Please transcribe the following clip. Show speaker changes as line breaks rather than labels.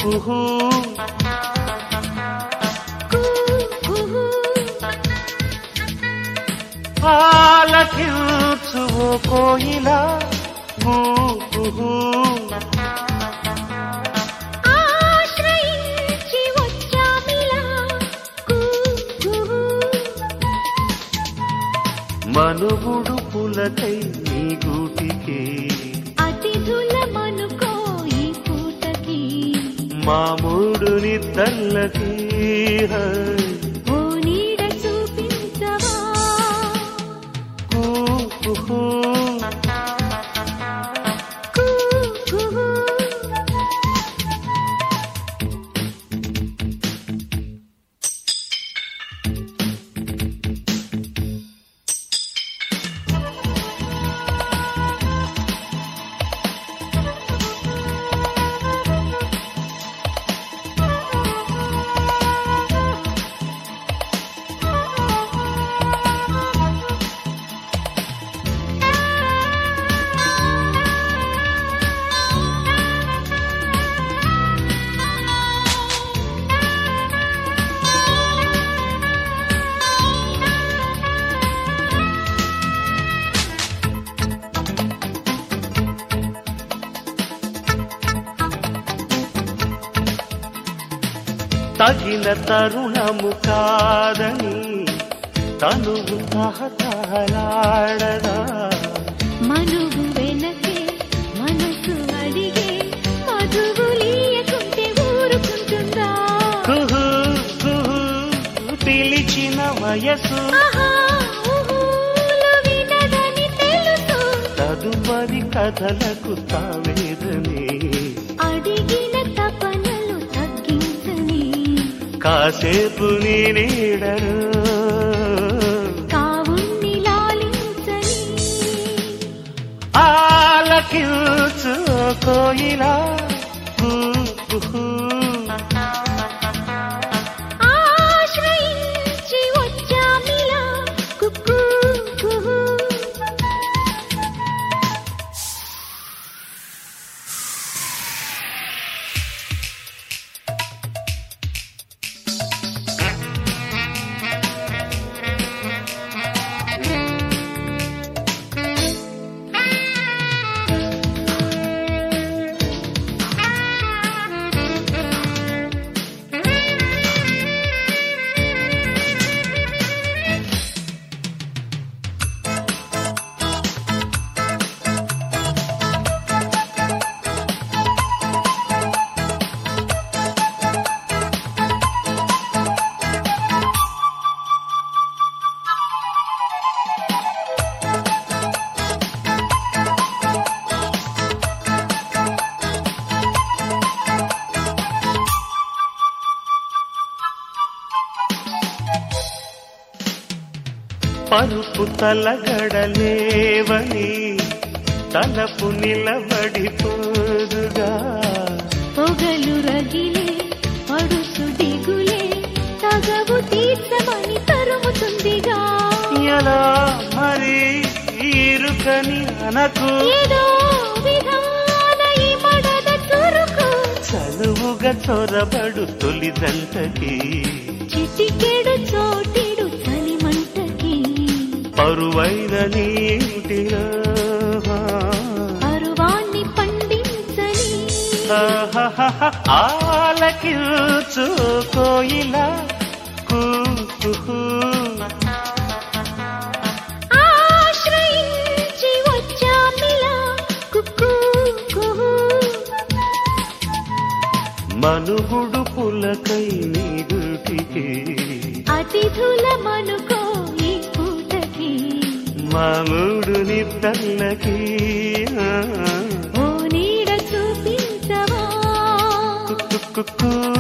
కుహు
కూ కుహూ
ఆలకించు ఓ కోయిలా కూ కుహు
ఆశ్రయించి వచ్చామిలా కూ కుహూ
మనుగుడు పులకై నీ గూటికి
అతిథుల మనుకో ఈ పూటకి
మామూడు నిద్దల్లకి
ఓ నీడ చూపించవా
కూ కుహు
కూ కుహూ
తగిన తరుణము కాదని తనువు తహతలాడదా
మనువు వెనకే మనసు అడిగే మధువులీయకుంటే ఊరుకుంటుందా
కుహు కుహు పిలిచిన వయసు
ఆహా, ఊహూలు వినదని తెలుసు
తదుపరి కథలకు తావేదని
అడిగిన తపనలు తగ్గించని
కాసేపు నీ నీడరు
కావుణ్ణి లాలించని
ఆలకించు కోయిలా కూ కుహు
ఆశ్రయించి వచ్చామిలా కుక్కూ కుహూ
పరుపు తలగడలేవని తలపు నిలబడిపోదుగా
పొగలు రగిలే పడుసు దిగులే తగవు తీర్చమని తరుముతుందిగా
ఎలా మరి ఇరుకని అనకు
ఏదో విధాన ఈ మడద చురుకు
చలువుగా చొరబడు తొలి దంటకి
చిటికెడు చోటిడు చలిమంటకి
పరువైన నీటిలో
పరువాన్ని పండించని
ఆహాహాహా, ఆలకించు కోయిలా కూ కుహు.
ఆశ్రయించి వచ్చామిలా కుక్కూ కుహూ
మనుగుడు పులకై నీ గుటికి
అతిథుల మనుకో ఈ పూటకి
మామూడు నిద్దల్లకి
ఓ నీడ చూపించవా
కుక్కు